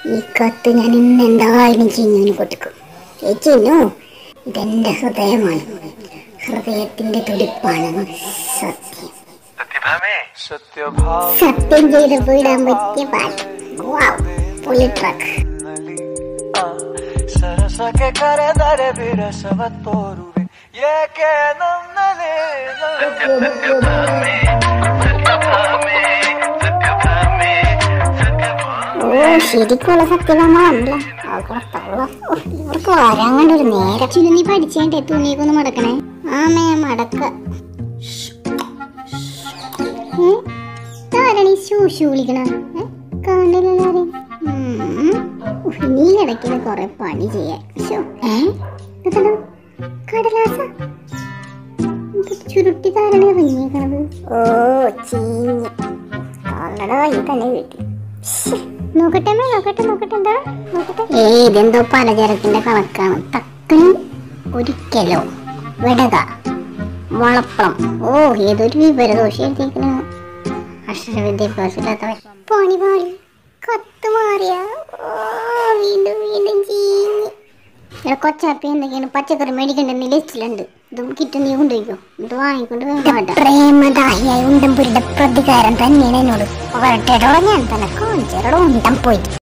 ഈ കത്ത് ഞാൻ ഇന്ന് എന്തായാലും ചിന്നുവിന് കൊടുക്കും ഏ ചിന്നു ഇതെന്റെ ഹൃദയമാണ് ഹൃദയത്തിന്റെ തുടിപ്പാണ് സത്യം സത്യഭാമ സത്യം ചെയ്ത് പോയിടാൻ പറ്റിയ പാട്ട് വാവ് പുള്ളി ട്രക്ക് ಸರಸಕ್ಕೆ ಕರೆದರೆ ವಿರಸವ ತೋರುವೆ ಏಕೆ ನನ್ನಲ್ಲಿ ഓ ശരിക്കുള്ള സത്യഭാമല്ല ഇവർക്ക് വരാൻ കണ്ടൊരു നേരം ചിന്നു നീ പഠിച്ചേണ്ടേ തുണിയൊക്കെ ഒന്ന് മടക്കണേ ആമേ മടക്ക ഏ? ഇതാരാണ് ഈ ശൂശു വിളിക്കണ ഏ? കാണില്ലല്ലോ ആരെയും. ഉം. ഉഫ്, നീ ഇടയ്ക്കിന് കൊറേ പണി ചെയ്യാൻ ശ്ശോ. ഏ? ഇതെന്താ? കടലാസ ഇത് ചുരുട്ടി താരാണ് ഇറങ്ങിയേക്കണത് ഓ ചീഞ്ഞ് കള്ളടോ ഈ തന്നെ കിട്ടി ശ്ശെ. നോക്കട്ടെ അമ്മേ, നോക്കട്ടെ നോക്കട്ടെ എന്താ നോക്കട്ടെ ഏ ഇതെന്തോ പലചരക്കിന്റെ കണക്കാണ് തക്കനും ഒരിക്കലോ വെടക വളപ്പളം ഓ ഏതൊരു വിവരദോഷം എഴുതിയിരിക്കണ അക്ഷര വിദ്യാഭ്യാസമില്ലാത്തവൻ പണി പാളി കത്ത് മാറിയ ഓ, വീണ്ടും വീണ്ടും ചീഞ്ഞ് ഇവിടെ കൊച്ചാപ്പി എന്തൊക്കെയാണ് പച്ചക്കറി മേടിക്കണ്ടെന്ന് ലിസ്റ്റിലുണ്ട് ഇതും കിട്ടും നീ കൊണ്ടുപോയിക്കോ ഇത് വാങ്ങിക്കൊണ്ട് പ്രേമദാഹിയായ ഉണ്ടംപുരിയുടെ പ്രതികാരം തന്നെയാണ് എന്നോട് വരട്ടെടോ ഞാൻ തന്നെ കാണിച്ചോ ഉണ്ടം പോയി